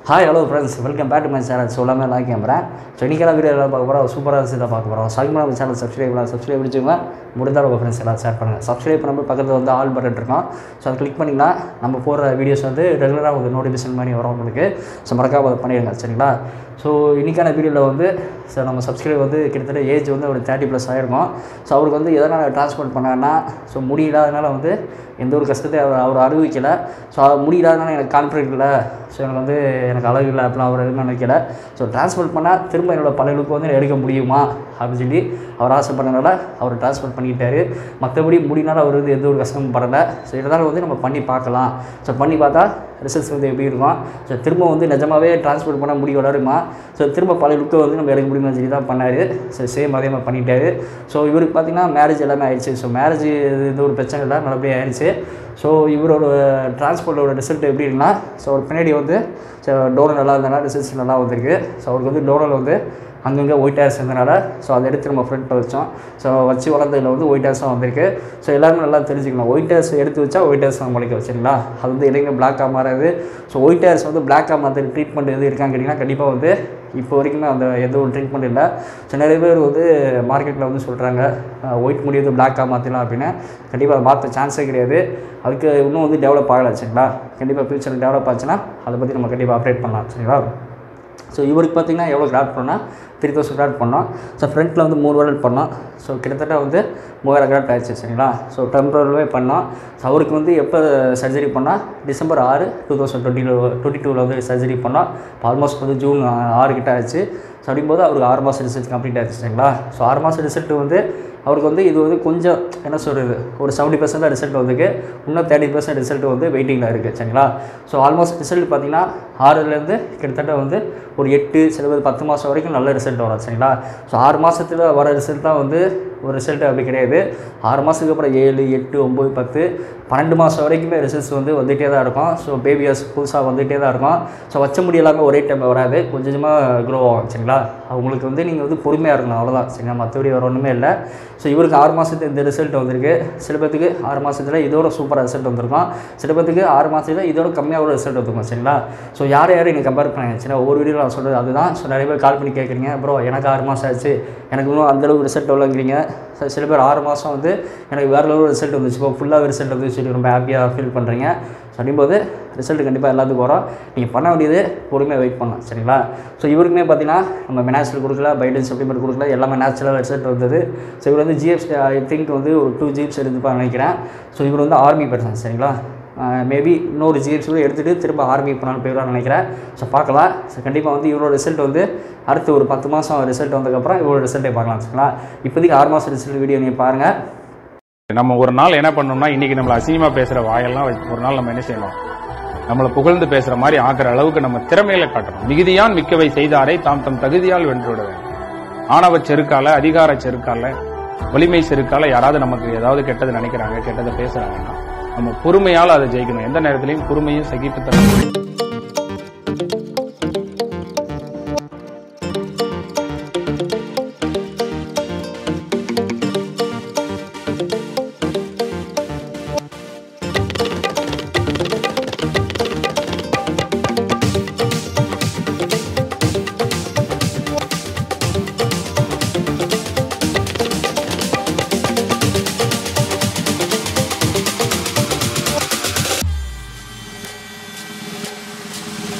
hi hello friends welcome back to my channel so எல்லாமே லாக் கேமரேன் ஸோ இன்றைக்கெல்லாம் வீடியோ எல்லாம் பார்க்க போகிறோம் சூப்பராக இருந்துச்சு தான் பார்க்க போகிறோம் சகிமா நம்ம சேனல் சப்ஸ்கிரைப் பண்ணலாம் சப்ஸ்கிரைப் பிடிச்சவங்க முடிந்தால் உங்கள் ஃப்ரெண்ட்ஸ் எல்லாம் ஷேர் பண்ணுங்கள் சப்ஸ்கிரைப் பண்ணும்போது பக்கத்தில் வந்து ஆல் பட்டன் இருக்கும் ஸோ அதை கிளிக் பண்ணிங்கன்னா நம்ம போடுற வீடியோஸ் வந்து ரெகுலராக உங்களுக்கு நோட்டிஃபிகேஷன் பண்ணி வரும் உங்களுக்கு ஸோ மறக்காம அதை பண்ணிடுங்க சரிங்களா ஸோ இன்றைக்கான வீடியோவில் வந்து ஸோ நம்ம சப்ஸ்கிரைப் வந்து கிட்டத்தட்ட ஏஜ் வந்து ஒரு தேர்ட்டி ப்ளஸ் ஆகிருக்கும் ஸோ அவருக்கு வந்து எதனால் டிரான்ஸ்போர்ட் பண்ணாங்கன்னா ஸோ முடியலாதனால வந்து எந்த ஒரு கஷ்டத்தையும் அவர் அவர் அறிவிக்கலை ஸோ முடியலாதனால எனக்கு கான்ஃபிடென்ட் இல்லை ஸோ எனக்கு வந்து எனக்கு அழகு இல்லை அப்படிலாம் அவர் எதுவும் நினைக்கல ஸோ டிரான்ஸ்போர்ட் பண்ணால் திரும்ப என்னோட பழைய லுக்கு வந்து எடுக்க முடியுமா அப்படின்னு சொல்லி அவர் ஆசைப்பட்டனால அவர் டிரான்ஸ்போர்ட் பண்ணிக்கிட்டாரு மற்றபடி முடினால அவர் வந்து எந்த ஒரு கஷ்டமும் படலை ஸோ இதனால் வந்து நம்ம பண்ணி பார்க்கலாம் ஸோ பண்ணி பார்த்தா ரிசல்ட்ஸ் வந்து எப்படி இருக்கும் ஸோ திரும்ப வந்து நிஜமாவே டிரான்ஸ்போர்ட் பண்ண முடி வளருமா ஸோ திரும்ப பழைய லுக்கை வந்து நம்ம எடுக்க முடியுமா சொல்லி தான் பண்ணார் ஸோ சேம் அதே மாதிரி பண்ணிட்டாரு ஸோ இவருக்கு பார்த்தீங்கன்னா மேரேஜ் எல்லாமே ஆயிடுச்சு ஸோ மேரேஜ் எந்த ஒரு பிரச்சனை இல்லை நல்லபடியாக ஆயிடுச்சு ஸோ இவரோட டிரான்ஸ்போர்ட்டோட ரிசல்ட் எப்படி இருக்குன்னா ஸோ ஒரு பின்னாடி வந்து ஸோ டோனல் நல்லா இருந்தனால ரிசல்ட்ஸ் நல்லா வந்திருக்கு ஸோ அவருக்கு வந்து டோனல் வந்து அங்கங்கே ஒயிட் ஹேர்ஸ் இருந்தனால ஸோ அதை எடுத்து நம்ம ஃப்ரண்ட்டில் வச்சோம் ஸோ வச்சு வளர்ந்ததில் வந்து ஒயிட் ஹேர்ஸும் வந்திருக்கு ஸோ எல்லாருமே நல்லா தெரிஞ்சுக்கணும் ஒயிட் ஹேர்ஸ் எடுத்து வச்சா ஒயிட் ஹேர்ஸ் நம்ம முளைக்க வச்சுங்களா அது வந்து இடையில பிளாக்காக மாறாது ஸோ ஒயிட் ஹேர்ஸ் வந்து பிளாக்காக மாற்ற ட்ரீட்மெண்ட் எது இருக்கான்னு கேட்டிங்கன்னா கண்டிப்பாக வந்து இப்போ வரைக்குமே அந்த எந்த ஒரு ட்ரீட்மெண்ட் இல்லை ஸோ நிறைய பேர் வந்து மார்க்கெட்டில் வந்து சொல்கிறாங்க ஒயிட் முடி வந்து பிளாக்காக மாற்றலாம் அப்படின்னு கண்டிப்பாக அதை மாற்ற சான்ஸே கிடையாது அதுக்கு இன்னும் வந்து டெவலப் ஆகலை சரிங்களா கண்டிப்பாக ஃபியூச்சரில் டெவலப் ஆச்சுன்னா அதை பற்றி நம்ம கண்டிப்பாக அப்டேட் பண்ணலாம் சரிங்களா ஸோ இவருக்கு பார்த்தீங்கன்னா எவ்வளோ கிராட் பண்ணால் த்ரீ தௌசண்ட் கிராட் பண்ணோம் ஸோ ஃப்ரண்ட்டில் வந்து மூணு வரல் பண்ணோம் ஸோ கிட்டத்தட்ட வந்து மூவாயிரம் கிராட் ஆயிடுச்சு சரிங்களா ஸோ டெம்பரரிவே பண்ணோம் ஸோ அவருக்கு வந்து எப்போ சர்ஜரி பண்ணால் டிசம்பர் ஆறு டூ தௌசண்ட் டுவெண்ட்டியில் டுவெண்ட்டி டூவில் வந்து சர்ஜரி பண்ணோம் ஆல்மோஸ்ட் வந்து ஜூன் ஆறு கிட்ட ஆச்சு ஸோ அப்படிங்கும்போது அவருக்கு ஆறு மாதம் ரிசல்ட் கம்ப்ளீட் ஆச்சு சரிங்களா ஸோ ஆறு மாதம் ரிசல்ட் வந்து அவருக்கு வந்து இது வந்து கொஞ்சம் என்ன சொல்கிறது ஒரு செவன்ட்டி பர்சன்ட் தான் ரிசல்ட் வந்துருக்கு இன்னும் தேர்ட்டி பர்சன்ட் ரிசல்ட் வந்து வெயிட்டிங்கில் இருக்குது சரிங்களா ஸோ ஆல்மோஸ்ட் ரிசல்ட் பார்த்தீங்கன்னா ஆறுலேருந்து கிட்டத்தட்ட வந்து ஒரு எட்டு சில பேர் பத்து மாதம் வரைக்கும் நல்ல ரிசல்ட் வரும் சரிங்களா ஸோ ஆறு மாதத்தில் வர ரிசல்ட் தான் வந்து ஒரு ரிசல்ட் அப்படி கிடையாது ஆறு மாதத்துக்கு அப்புறம் ஏழு எட்டு ஒம்பது பத்து பன்னெண்டு மாதம் வரைக்குமே ரிசல்ட்ஸ் வந்து வந்துகிட்டே தான் இருக்கும் ஸோ பேபியர்ஸ் புதுசாக வந்துகிட்டே தான் இருக்கும் ஸோ வச்ச முடி எல்லாமே ஒரே டைமில் வராது கொஞ்சம் கொஞ்சமாக க்ரோ ஆகும் சரிங்களா அவங்களுக்கு வந்து நீங்கள் வந்து பொறுமையாக இருக்கணும் அவ்வளோதான் சரிங்களா மற்றபடி வேறு ஒன்றுமே இல்லை ஸோ இவருக்கு ஆறு மாதத்துக்கு இந்த ரிசல்ட் வந்திருக்கு சில பேத்துக்கு ஆறு மாதத்தில் இதோட சூப்பராக ரிசல்ட் வந்திருக்கும் சில பேத்துக்கு ஆறு மாதத்தில் இதோட கம்மியாக ஒரு ரிசல்ட் வந்திருக்கும் சரிங்களா ஸோ யார் யாரும் நீங்கள் கம்பேர் பண்ணுங்க சரிங்களா ஒவ்வொரு வீடியோ நான் சொல்கிறது அதுதான் ஸோ நிறைய பேர் கால் பண்ணி கேட்குறீங்க ப்ரோ எனக்கு ஆறு மாதம் ஆச்சு எனக்கு இன்னும் அந்தளவுக்கு ரிசல்ட் எவ்வளோங்கிறீங்க சில பேர் ஆறு மாதம் வந்து எனக்கு வேறு லெவல் ரிசல்ட் வந்துச்சு இப்போ ஃபுல்லாக ரிசல்ட் வந்து சொல்லி ரொம்ப ஹாப்பியாக ஃபீல் பண்ணுறீங்க ஸோ அப்படிங்கும்போது ரிசல்ட் கண்டிப்பாக எல்லாத்துக்கும் வரும் நீங்கள் பண்ண வேண்டியது பொறுமையாக வெயிட் பண்ணலாம் சரிங்களா ஸோ இவருக்குமே பார்த்தீங்கன்னா நம்ம மெனாச்சில் கொடுக்கல பைடன் சப்ளிமெண்ட் கொடுக்கல எல்லாமே நேச்சுரல் ரிசல்ட் வந்தது ஸோ இவர் வந்து ஜிஎஃப்ஸ் ஐ திங்க் வந்து ஒரு டூ ஜிஎப்ஸ் எடுத்துப்பான்னு நினைக்கிறேன் ஸோ இவர் வந்து ஆர்மி பர்சன் சரிங்களா மேபி இன்னொரு ஜிஎப்ஸ் கூட எடுத்துகிட்டு திரும்ப ஆர்மி பண்ணாலும் போயிடுவான்னு நினைக்கிறேன் ஸோ பார்க்கலாம் ஸோ கண்டிப்பாக வந்து இவரோட ரிசல்ட் வந்து அடுத்து ஒரு பத்து மாதம் ரிசல்ட் வந்ததுக்கப்புறம் இவரோட ரிசல்ட்டை பார்க்கலாம் சரிங்களா இப்போதைக்கு ஆறு மாதம் ரிசல்ட் வீடியோ நீங்கள் பாருங்கள் நம்ம ஒரு நாள் என்ன பண்ணோம்னா இன்னைக்கு நம்மள அசிங்கமா பேசுற வாயெல்லாம் வச்சு ஒரு நாள் நம்ம என்ன செய்யணும் நம்மளை புகழ்ந்து பேசுற மாதிரி ஆக்குற அளவுக்கு நம்ம திறமையில காட்டணும் மிகுதியான் மிக்கவை செய்தாரை தாம் தம் தகுதியால் வென்று விட வேண்டும் ஆணவ செருக்கால அதிகார செருக்கால வலிமை செருக்கால யாராவது நமக்கு ஏதாவது கெட்டது நினைக்கிறாங்க கெட்டதை பேசுறாங்கன்னா நம்ம பொறுமையால அதை ஜெயிக்கணும் எந்த நேரத்திலையும் பொறுமையும் சகிப்புத்தன்மையும்